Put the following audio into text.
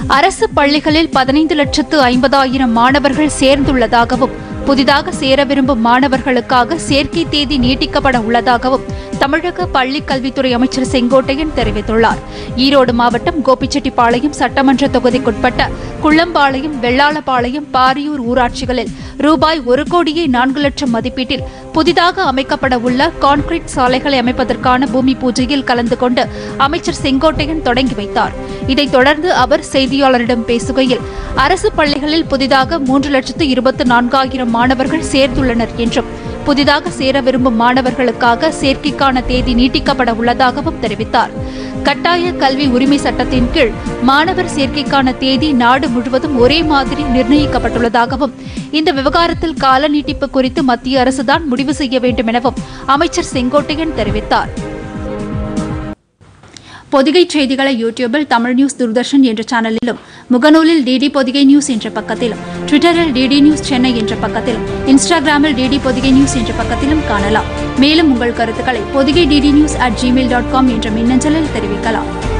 அரசு பள்ளிகளில் பதினைந்து லட்சத்து ஐம்பதாயிரம் மாணவர்கள் சேர்ந்துள்ளதாகவும் புதிதாக சேர விரும்பும் மாணவர்களுக்காக சேர்க்கை தேதி நீட்டிக்கப்பட உள்ளதாகவும் தமிழக பள்ளிக் கல்வித்துறை அமைச்சர் செங்கோட்டையன் தெரிவித்துள்ளார் ஈரோடு மாவட்டம் கோபிச்செட்டிப்பாளையம் சட்டமன்ற தொகுதிக்குட்பட்ட குள்ளம்பாளையம் வெள்ளாளபாளையம் பாரியூர் ஊராட்சிகளில் ரூபாய் ஒரு கோடியே நான்கு லட்சம் மதிப்பீட்டில் புதிதாக அமைக்கப்பட உள்ள கான்கிரீட் சாலைகளை அமைப்பதற்கான பூமி பூஜையில் கலந்து கொண்டு அமைச்சர் செங்கோட்டையன் தொடங்கி வைத்தார் இதைத் தொடர்ந்து அவர் செய்தியாளரிடம் பேசுகையில் அரசு பள்ளிகளில் புதிதாக மூன்று லட்சத்து இருபத்து நான்காயிரம் மாணவர்கள் சேர்ந்துள்ளனர் என்றும் புதிதாக சேர விரும்பும் மாணவர்களுக்காக சேர்க்கைக்கான தேதி நீட்டிக்கப்பட உள்ளதாகவும் தெரிவித்தார் கட்டாய கல்வி உரிமை சட்டத்தின் கீழ் மாணவர் சேர்க்கைக்கான தேதி நாடு முழுவதும் ஒரே மாதிரி நிர்ணயிக்கப்பட்டுள்ளதாகவும் இந்த விவகாரத்தில் கால நீட்டிப்பு குறித்து மத்திய அரசுதான் முடிவு செய்ய வேண்டும் எனவும் அமைச்சர் செங்கோட்டையன் தெரிவித்தார் பொதிகை செய்திகளை யூடியூபில் தமிழ் நியூஸ் தூர்தர்ஷன் என்ற சேனலிலும் முகநூலில் டிடி பொதிகை நியூஸ் என்ற பக்கத்திலும் ட்விட்டரில் டிடி நியூஸ் சென்னை என்ற பக்கத்திலும் இன்ஸ்டாகிராமில் டிடி பொதிகை நியூஸ் என்ற பக்கத்திலும் காணலாம் மேலும் உங்கள் கருத்துக்களை Podhigai DD news at Gmail dot com என்ற மின்னஞ்சலில் தெரிவிக்கலாம்